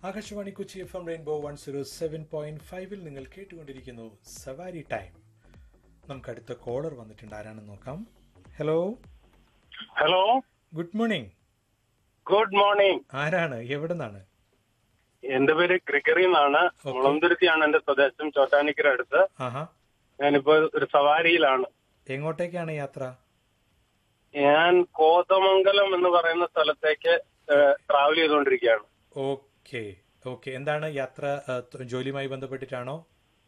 Akashvani Kochi F M rainbow one zero seven point ഫൈവിൽ നിങ്ങൾ കേട്ടുകൊണ്ടിരിക്കുന്നു സവാരി ടൈം നമുക്ക് അടുത്ത കോളർ വന്നിട്ടുണ്ട് ആരാണെന്ന് നോക്കാം hello hello good morning good morning ആരാണ് എവിടെ നിന്നാണ് എന്റെ പേര് ഗ്രിഗറി എന്നാണ് Okay. മുളന്തുരുത്തിയാണ് എന്റെ സ്വദേശം ചോട്ടാനിക്കര അടുത്ത് ആഹാ ഞാനിപ്പോ ഒരു സവാരിയിലാണ് എങ്ങോട്ടേക്കാണ് യാത്ര ഞാൻ കോതമംഗലം എന്ന് പറയുന്ന സ്ഥലത്തേക്ക് ട്രാവൽ ചെയ്തുകൊണ്ടിരിക്കുകയാണ് ഓക്കെ ഓക്കെ എന്താണ് യാത്ര ആ, ത- ജോലിയുമായി ബന്ധപ്പെട്ടിട്ടാണോ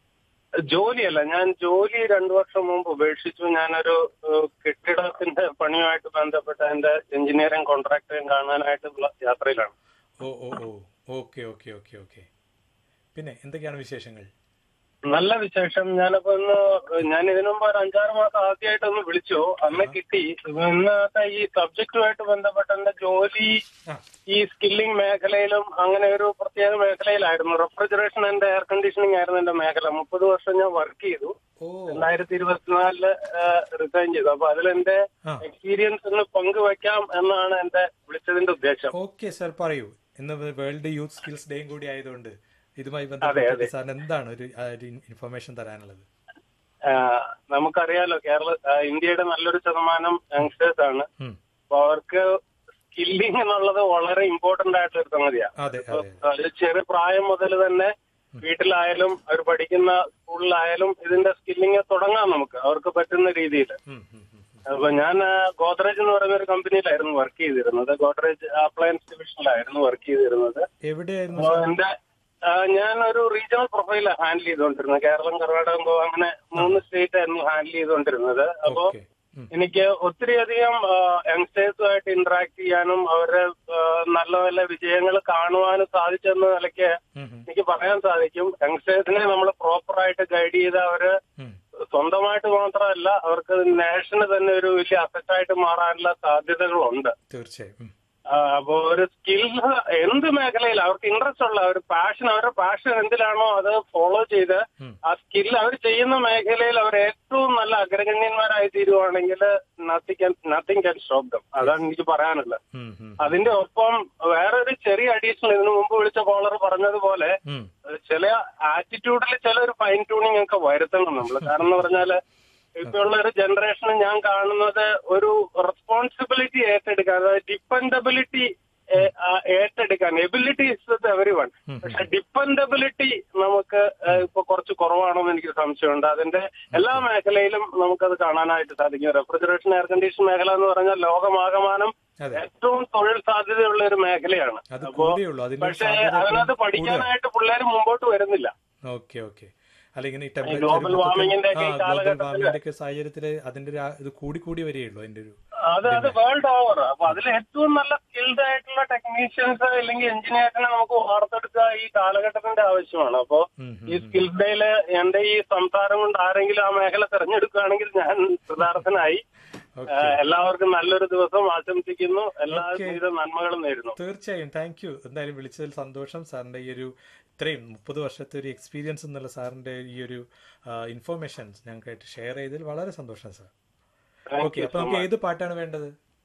ജോലിയല്ല ഞാൻ ജോലി രണ്ടു വർഷം മുമ്പ് ഉപേക്ഷിച്ചു ഞാനൊരു ഏഹ്, കെട്ടിടത്തിന്റെ പണിയുമായിട്ട് ബന്ധപ്പെട്ട എന്റെ എഞ്ചിനീയറിംഗ് കോൺട്രാക്ടറെയും കാണാനായിട്ടുള്ള യാത്രയിലാണ് ഓ ഓ ഓ ഓക്കെ ഓക്കെ ഓക്കെ ഓക്കെ പിന്നെ എന്തൊക്കെയാണ് വിശേഷങ്ങൾ നല്ല വിശേഷം ഞാനിപ്പോ ഇന്ന് ഞാൻ ഇതിനു മുമ്പ് ഒരു അഞ്ചാറ് മാസം ആദ്യമായിട്ട് ഒന്ന് വിളിച്ചു അന്ന് കിട്ടി ഇപ്പൊ ഇന്നത്തെ ഈ സബ്ജക്റ്റുമായിട്ട് ബന്ധപ്പെട്ട എന്റെ ജോലി ആ ഈ സ്കില്ലിംഗ് മേഖലയിലും അങ്ങനെ ഒരു പ്രത്യേക മേഖലയിലായിരുന്നു റെഫ്രിജറേഷൻ ആൻഡ് എയർ കണ്ടീഷനിങ് ആയിരുന്നു എന്റെ മേഖല മുപ്പത് വർഷം ഞാൻ വർക്ക് ചെയ്തു ഓ രണ്ടായിരത്തി ഇരുപത്തിനാലില് റിസൈൻ ചെയ്തു അപ്പൊ അതിലെന്റെ ആ എക്സ്പീരിയൻസ് ഒന്ന് പങ്കുവെക്കാം എന്നാണ് എന്റെ വിളിച്ചതിന്റെ ഉദ്ദേശം ഓക്കെ സർ പറയൂ ഇന്ന് വേൾഡ് യൂത്ത് സ്കിൽസ് ഡേയും കൂടി ആയതുകൊണ്ട് ഇതുമായി അതെ, ബന്ധപ്പെട്ട് അതെ. സാറിന് എന്താണ് ഒരു ആ, ഒരു ഇൻഫർമേഷൻ തരാനുള്ളത് ആ, നമുക്കറിയാലോ കേരള ആ, ഇന്ത്യയുടെ നല്ലൊരു ശതമാനം യങ്സ്റ്റേഴ്സ് ആണ് ഉം. അപ്പൊ അവർക്ക് സ്കില്ലിംഗ് എന്നുള്ളത് വളരെ ഇമ്പോർട്ടന്റ് ആയിട്ടുള്ള ഒരു സംഗതിയാണ് അതെ അപ്പൊ അതെ ഒരു ചെറു പ്രായം മുതൽ തന്നെ വീട്ടിലായാലും അവർ പഠിക്കുന്ന സ്കൂളിലായാലും ഇതിന്റെ സ്കില്ലിംഗ് തുടങ്ങാം നമുക്ക് അവർക്ക് പറ്റുന്ന രീതിയിൽ ഉം, ഉം, ഉം, ഉം. അപ്പൊ ഞാൻ ഗോദ്രേജ് എന്ന് പറയുന്ന ഒരു കമ്പനിയിലായിരുന്നു വർക്ക് ചെയ്തിരുന്നത് ഗോദ്രേജ് അപ്ലയൻസ് ഡിവിഷനിലായിരുന്നു വർക്ക് ചെയ്തിരുന്നത് എവിടെയായിരുന്നു അപ്പൊ സാർ എന്റെ ആ, ഞാൻ ഒരു റീജിയണൽ പ്രൊഫൈലാണ് ഹാൻഡിൽ ചെയ്തുകൊണ്ടിരുന്നത് കേരളം കർണാടകം ഗോവ അങ്ങനെ മൂന്ന് സ്റ്റേറ്റ് ആയിരുന്നു ഹാൻഡിൽ ചെയ്തുകൊണ്ടിരുന്നത് അപ്പോ ഓക്കെ ഉം. എനിക്ക് ഒത്തിരിയധികം യങ്സ്റ്റേഴ്സുമായിട്ട് ഇന്ററാക്ട് ചെയ്യാനും അവരുടെ ആ, നല്ല നല്ല വിജയങ്ങൾ കാണുവാനും സാധിച്ചെന്ന നിലയ്ക്ക് ഉം, ഉം, എനിക്ക് പറയാൻ സാധിക്കും യങ്സ്റ്റേഴ്സിനെ നമ്മൾ പ്രോപ്പറായിട്ട് ഗൈഡ് ചെയ്ത് അവര് ഉം. സ്വന്തമായിട്ട് മാത്രമല്ല അവർക്ക് നേഷന് തന്നെ ഒരു വലിയ അസറ്റായിട്ട് മാറാനുള്ള സാധ്യതകളുണ്ട് തീർച്ചയായും ഉം. ആ, അപ്പൊ ഒരു സ്കിൽ എന്ത് മേഖലയിൽ അവർക്ക് ഇൻട്രസ്റ്റ് ഉള്ള ഒരു പാഷൻ അവരുടെ പാഷൻ എന്തിലാണോ അത് ഫോളോ ചെയ്ത് ഉം. ആ സ്കിൽ അവർ ചെയ്യുന്ന മേഖലയിൽ അവർ ഏറ്റവും നല്ല അഗ്രഗണ്യന്മാരായി തീരുവാണെങ്കിൽ nothing nothing can stop them അതാണ് എനിക്ക് പറയാനുള്ളത് ഉം, ഉം, അതിന്റെ ഒപ്പം വേറൊരു ചെറിയ അഡീഷണൽ ഇതിനു മുമ്പ് വിളിച്ച കോളർ പറഞ്ഞതുപോലെ ഉം. ചില ആറ്റിറ്റ്യൂഡിൽ ചില ഒരു ഫൈൻ ട്യൂണിങ് ഒക്കെ വരുത്തണം നമ്മൾ കാരണം എന്ന് പറഞ്ഞാല് ഇപ്പോഴുള്ള ഒരു ജനറേഷന് ഞാൻ കാണുന്നത് ഒരു റെസ്പോൺസിബിലിറ്റി ഏറ്റെടുക്കാൻ അതായത് ഡിപ്പെൻഡബിലിറ്റി ഏറ്റെടുക്കാൻ എബിലിറ്റി ഇസ് എവറി വൺ ഉം. പക്ഷെ ഡിപ്പെൻഡബിലിറ്റി നമുക്ക് ഏഹ്, ഇപ്പൊ കുറച്ച് കുറവാണെന്ന് എനിക്ക് സംശയമുണ്ട് അതിന്റെ എല്ലാ മേഖലയിലും നമുക്കത് കാണാനായിട്ട് സാധിക്കും റെഫ്രിജറേഷൻ എയർ കണ്ടീഷൻ മേഖല എന്ന് പറഞ്ഞാൽ ലോകമാകമാനം അതെ ഏറ്റവും തൊഴിൽ സാധ്യതയുള്ള ഒരു മേഖലയാണ് അത് അപ്പോ കൂടിയുള്ളൂ അതിന്റെ ഒരു പക്ഷേ സാധ്യത അതിനകത്ത് എപ്പോഴും പഠിക്കാനായിട്ട് പിള്ളേർ മുമ്പോട്ട് വരുന്നില്ല ഓക്കെ ഓക്കെ അല്ല ഇങ്ങനെ ഈ global ടെമ്പറേച്ചർ warming ന്റെ ഒക്കെ ഈ ഗ്ലോബൽ കാലഘട്ടത്തില് വാർമിംഗിന്റെ ഒക്കെ സാഹചര്യത്തില് അതിന്റെ ഒരു ആ- ഇത് കൂടി കൂടി വരികയുള്ളൂ അതിന്റെ ഒരു അത് അത് വേൾഡ് ഓവർ അപ്പൊ അതിൽ ഏറ്റവും നല്ല സ്കിൽഡ് ആയിട്ടുള്ള ടെക്നീഷ്യൻസ് അല്ലെങ്കിൽ എഞ്ചിനീയേഴ്സിനെ നമുക്ക് വാർത്തെടുക്കുക ഈ കാലഘട്ടത്തിന്റെ ആവശ്യമാണ് അപ്പൊ ഉം, ഉം, ഈ സ്കിൽസ് ഡേയില് എന്റെ ഈ സംസാരം കൊണ്ട് ആരെങ്കിലും ആ മേഖല തെരഞ്ഞെടുക്കുകയാണെങ്കിൽ ഞാൻ കൃതാർത്ഥനായി ഓക്കെ ഏഹ് എല്ലാവർക്കും നല്ലൊരു ദിവസം ആശംസിക്കുന്നു എല്ലാ Okay. വിധ നന്മകളും നേരുന്നു തീർച്ചയായും താങ്ക് യു എന്തായാലും വിളിച്ചതിൽ സന്തോഷം സാറിന്റെ ഈ ഒരു ഇത്രയും മുപ്പത് വർഷത്തെ ഒരു എക്സ്പീരിയൻസ് എന്നുള്ള സാറിന്റെ ഈ ഒരു ഇൻഫോർമേഷൻസ് ഞങ്ങൾക്കായിട്ട് ഷെയർ ചെയ്തതിൽ വളരെ സന്തോഷം സാർ Thank ഓക്കെ you അപ്പൊ so നമുക്ക് much. ഏത് പാട്ടാണ് വേണ്ടത്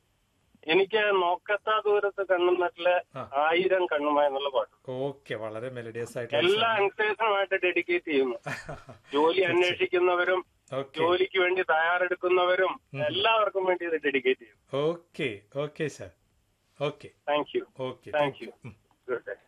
എനിക്ക് നോക്കത്താ ദൂരത്ത് കണ്ണുനട്ടിലെ ആ. ആയിരം കണ്ണുമായി എന്നുള്ള പാട്ട് ഓക്കെ വളരെ മെലഡിയസ് ആയിട്ടുള്ള എല്ലാ യങ്സ്റ്റേഴ്സിനുമായിട്ട് ഡെഡിക്കേറ്റ് ചെയ്യുന്നു ജോലി അന്വേഷിക്കുന്നവരും ഓക്കെ ജോലിക്ക് വേണ്ടി തയ്യാറെടുക്കുന്നവരും എല്ലാവർക്കും വേണ്ടി ഇത് ഡെഡിക്കേറ്റ് ചെയ്യും okay okay sir okay thank you okay thank you good day